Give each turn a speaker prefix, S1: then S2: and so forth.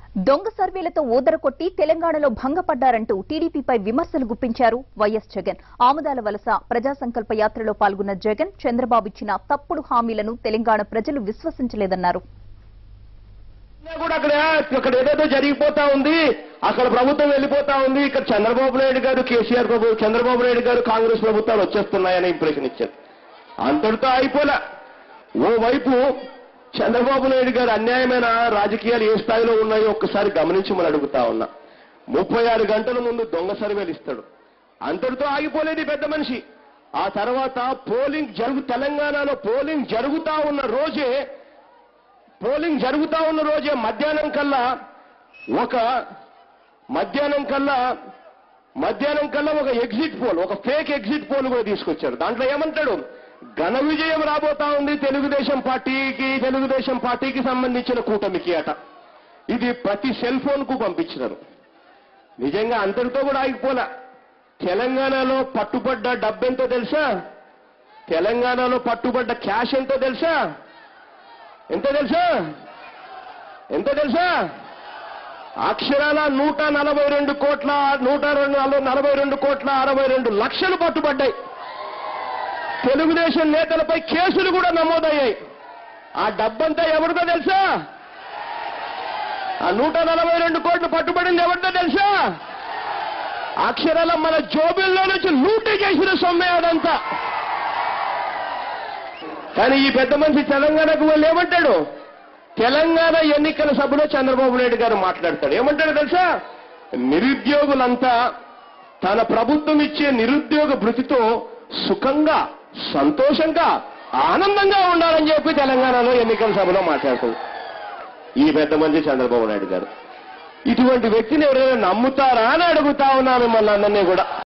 S1: దొంగ సర్వేలతో ఊదర కొట్టి తెలంగాణలో భంగపడ్డారంటూ టీడీపీపై విమర్శలు గుప్పించారు వైఎస్ జగన్ ఆముదాల వలస ప్రజా సంకల్ప యాత్రలో పాల్గొన్న జగన్ చంద్రబాబు ఇచ్చిన తప్పుడు హామీలను తెలంగాణ ప్రజలు విశ్వసించలేదన్నారు
S2: అయినా కూడా అక్కడ అక్కడ ఏదేదో జరిగిపోతా ఉంది అక్కడ ప్రభుత్వం వెళ్ళిపోతా ఉంది ఇక్కడ చంద్రబాబు నాయుడు గారు కేసీఆర్ ప్రభు చంద్రబాబు నాయుడు గారు కాంగ్రెస్ ప్రభుత్వాలు వచ్చేస్తున్నాయనే ఇంప్రెషన్ ఇచ్చారు అంతటితో అయిపోలే ఓవైపు చంద్రబాబు నాయుడు గారు అన్యాయమైన రాజకీయాలు ఏ స్థాయిలో ఉన్నాయో ఒక్కసారి గమనించమని అడుగుతా ఉన్నా ముప్పై ఆరు గంటల ముందు దొంగ సర్వేలు ఇస్తాడు అంతటితో ఆగిపోలేదు ఈ పెద్ద మనిషి ఆ తర్వాత పోలింగ్ జరుగు తెలంగాణలో పోలింగ్ జరుగుతా ఉన్న రోజే పోలింగ్ జరుగుతా ఉన్న రోజే మధ్యాహ్నం కల్లా ఒక మధ్యాహ్నం కల్లా మధ్యాహ్నం కల్లా ఒక ఎగ్జిట్ పోల్ ఒక ఫేక్ ఎగ్జిట్ పోల్ కూడా తీసుకొచ్చారు దాంట్లో ఏమంటాడు ఘన విజయం రాబోతా ఉంది తెలుగుదేశం పార్టీకి తెలుగుదేశం పార్టీకి సంబంధించిన కూటమికి అట ఇది ప్రతి సెల్ ఫోన్ కు పంపించినారు నిజంగా అంతటితో కూడా ఆగిపోలే తెలంగాణలో పట్టుబడ్డ డబ్బెంతో తెలుసా తెలంగాణలో పట్టుబడ్డ క్యాష్ ఎంతో తెలుసా ఎంత తెలుసా ఎంత తెలుసా అక్షరాల నూట నలభై రెండు కోట్ల నూట రెండు నలభై రెండు కోట్ల అరవై రెండు లక్షలు పట్టుబడ్డాయి తెలుగుదేశం నేతలపై కేసులు కూడా నమోదయ్యాయి ఆ డబ్బంతా ఎవరిదో తెలుసా ఆ నూట నలభై రెండు కోట్లు పట్టుబడింది ఎవరిదో తెలుసా అక్షరాల మన జోబిల్లో నుంచి లూటీ చేసిన సొమ్మే అదంతా కానీ ఈ పెద్ద మనిషి తెలంగాణకు వెళ్ళి ఏమంటాడు తెలంగాణ ఎన్నికల సభలో చంద్రబాబు నాయుడు గారు మాట్లాడతాడు ఏమంటాడు తెలుసా నిరుద్యోగులంతా తన ప్రభుత్వం ఇచ్చే నిరుద్యోగ భృతితో సుఖంగా సంతోషంగా ఆనందంగా ఉండాలని చెప్పి తెలంగాణలో ఎన్నికల సభలో మాట్లాడుతుంది ఈ పెద్ద మంది చంద్రబాబు నాయుడు గారు ఇటువంటి వ్యక్తిని ఎవరైనా నమ్ముతారా అని అడుగుతా ఉన్నా మిమ్మల్ని అందరినీ కూడా